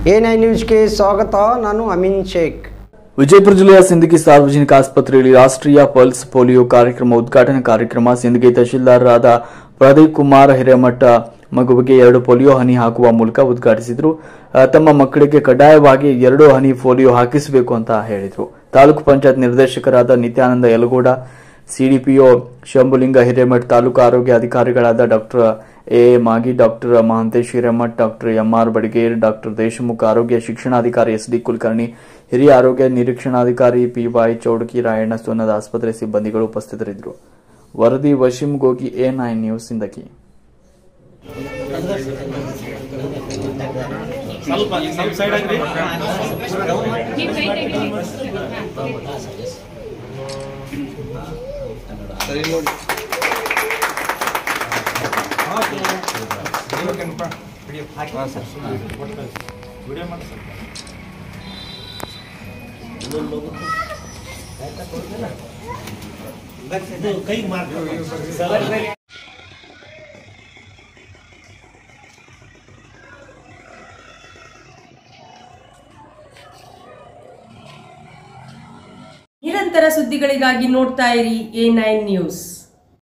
A nine ನ್ಯೂಸ್ಗೆ ಸ್ವಾಗತ ನಾನು ಅಮೀನ್ ಶೇಖ್ ವಿಜಯಪುರ ಜಿಲ್ಲೆಯ ಸಿಂದಗಿ ಸಾರ್ವಜನಿಕ ಆಸ್ಪತ್ರೆಯಲ್ಲಿ ರಾಷ್ಟ್ರೀಯ ಪಲ್ಸ್ ಪೋಲಿಯೋ ಕಾರ್ಯಕ್ರಮ ಉದ್ಘಾಟನಾ ಕಾರ್ಯಕ್ರಮ ಸಿಂದಗಿ ತಹಶೀಲ್ದಾರರಾದ ಪ್ರದೀಪ್ ಕುಮಾರ್ ಹಿರೇಮಠ ಮಗುವಿಗೆ ಎರಡು ಪೋಲಿಯೋ ಹನಿ ಹಾಕುವ ಮೂಲಕ ಉದ್ಘಾಟಿಸಿದ್ರು ಆ, ತಮ್ಮ ಮಕ್ಕಳಿಗೆ ಕಡ್ಡಾಯವಾಗಿ ಎರಡು ಹನಿ ಪೋಲಿಯೋ ಹಾಕಿಸಬೇಕು ಅಂತ ಹೇಳಿದ್ರು ತಾಲೂಕು ಪಂಚಾಯತ್ ನಿರ್ದೇಶಕರಾದ ನಿತ್ಯಾನಂದ ಯಲಗೌಡ ಸಿಡಿಪಿಒ ಶಂಭುಲಿಂಗ ಹಿರೇಮಠ್ ತಾಲೂಕು ಆರೋಗ್ಯ ಅಧಿಕಾರಿಗಳಾದ doctor A Magi doctor Mahantesh Hiremath doctor MR Badiger doctor Deshmukh ಆರೋಗ್ಯ ಶಿಕ್ಷಣಾಧಿಕಾರಿ ಎಸ್ ಡಿ ಕುಲಕರ್ಣಿ ಹಿರಿಯ ಆರೋಗ್ಯ ನಿರೀಕ್ಷಣಾಧಿಕಾರಿ ಪಿವೈ ಚೌಡಕಿ ರಾಯಣ್ಣ ಸೋನದ ಆಸ್ಪತ್ರೆ ಸಿಬ್ಬಂದಿಗಳು ಉಪಸ್ಥಿತರಿದ್ದರು ವರದಿ Waseem Gogi A nine news ಇಂದಕಿ ಸ್ವಲ್ಪ ಸ್ವಲ್ಪ ಸೈಡ್ ಆಗ್ರಿ ವಿಡಿಯೋ ಮಾಡಿ ಸರ್ ಕೈ ಮಾಡಿ ನಿರಂತರ ಸುದ್ದಿಗಳಿಗಾಗಿ ನೋಡ್ತಾ ಇರಿ ಎ ನೈನ್ ನ್ಯೂಸ್